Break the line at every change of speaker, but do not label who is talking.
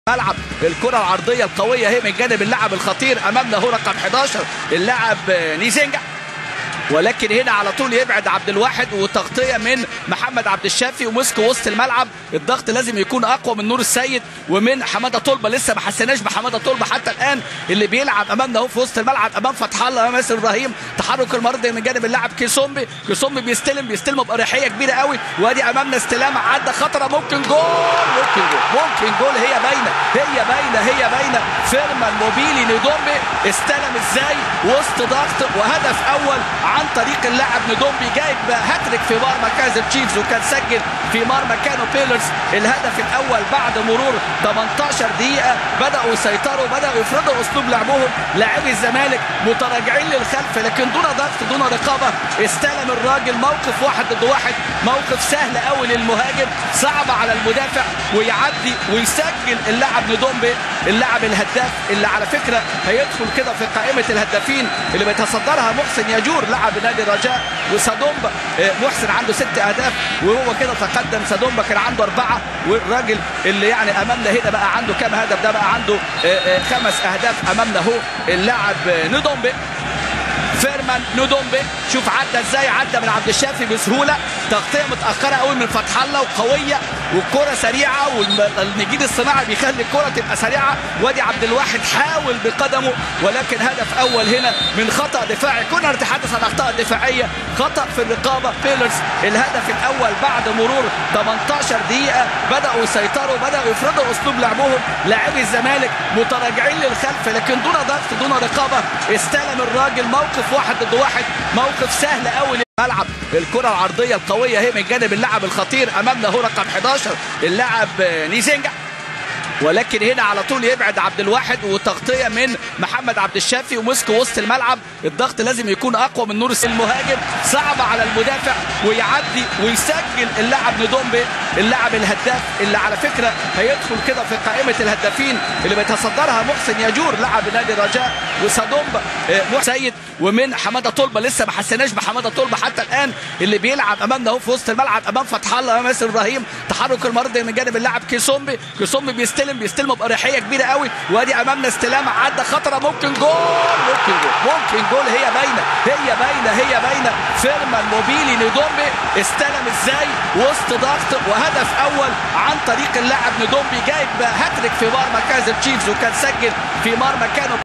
ملعب الكرة العرضية القوية هي من جانب اللاعب الخطير أمامنا هو رقم 11 اللاعب نيزنجا ولكن هنا على طول يبعد عبد الواحد وتغطيه من محمد عبد الشافي ومسك وسط الملعب الضغط لازم يكون اقوى من نور السيد ومن حماده طلبه لسه ما حسيناش بحماده طلبه حتى الان اللي بيلعب امامنا اهو في وسط الملعب امام فتح الله امام ياسر ابراهيم تحرك المرضي من جانب اللاعب كيسومبي كيسومبي بيستلم بيستلم باريحيه كبيره قوي وادي امامنا استلام عدى خطره ممكن جول ممكن جول ممكن جول هي باينه هي باينه هي باينه فيرمان موبيلي ندومبي استلم ازاي وسط ضغط وهدف اول عن طريق اللاعب ندومبي جايب هاتريك في مرمى كايزر تشيفز وكان سجل في مرمى كانو بيلرز الهدف الاول بعد مرور 18 دقيقه بداوا يسيطروا بداوا يفرضوا اسلوب لعبهم لاعبي الزمالك متراجعين للخلف لكن دون ضغط دون رقابه استلم الراجل موقف واحد ضد واحد موقف سهل قوي للمهاجم صعب على المدافع ويعدي ويسجل اللاعب ندومبي اللاعب الهداف اللي على فكره هيدخل كده في قائمه الهدافين اللي بيتصدرها محسن ياجور لاعب نادي الرجاء وسادومبا محسن عنده ست اهداف وهو كده تقدم سادومبا كان عنده اربعه والراجل اللي يعني امامنا هنا بقى عنده كام هدف ده بقى عنده خمس اهداف امامنا هو اللاعب ندومبي فيرمان نودومبي شوف عدى ازاي عدى من عبد الشافي بسهوله تغطيه متاخره قوي من فتح الله وقويه والكره سريعه والنجيد الصناعي بيخلي الكره تبقى سريعه وادي عبد الواحد حاول بقدمه ولكن هدف اول هنا من خطا دفاعي كنا نتحدث عن اخطاء دفاعيه خطا في الرقابه بيلرز الهدف الاول بعد مرور 18 دقيقه بداوا يسيطروا بداوا يفرضوا اسلوب لعبهم لاعبي الزمالك متراجعين للخلف لكن دون ضغط دون رقابه استلم الراجل موقف واحد ضد واحد موقف سهل قوي ملعب الكرة العرضية القوية هي من جانب اللاعب الخطير أمامنا هو رقم 11 اللاعب نيزنجا ولكن هنا على طول يبعد عبد الواحد وتغطيه من محمد عبد الشافي ومسك وسط الملعب الضغط لازم يكون اقوى من نور المهاجم صعب على المدافع ويعدي ويسجل اللاعب ندومبي اللاعب الهداف اللي على فكره هيدخل كده في قائمه الهدافين اللي بيتصدرها محسن ياجور لاعب نادي الرجاء وسادومبا سيد ومن حماده طلبه لسه ما حسيناش بحماده طلبه حتى الان اللي بيلعب امامنا اهو في وسط الملعب امام فتح الله امام ياسر ابراهيم تحرك المرضي من جانب اللاعب كيسومبي كيسومبي بيستلم بيستلم بيستلموا باريحيه كبيره قوي وادي امامنا استلام عدى خطره ممكن جول ممكن جول ممكن جول هي باينه هي باينه هي باينه فيرمان موبيلي ندومبي استلم ازاي وسط ضغط وهدف اول عن طريق اللاعب ندومبي جايب هاتريك في مرمى كايزر تشيفز وكان سجل في مرمى كانو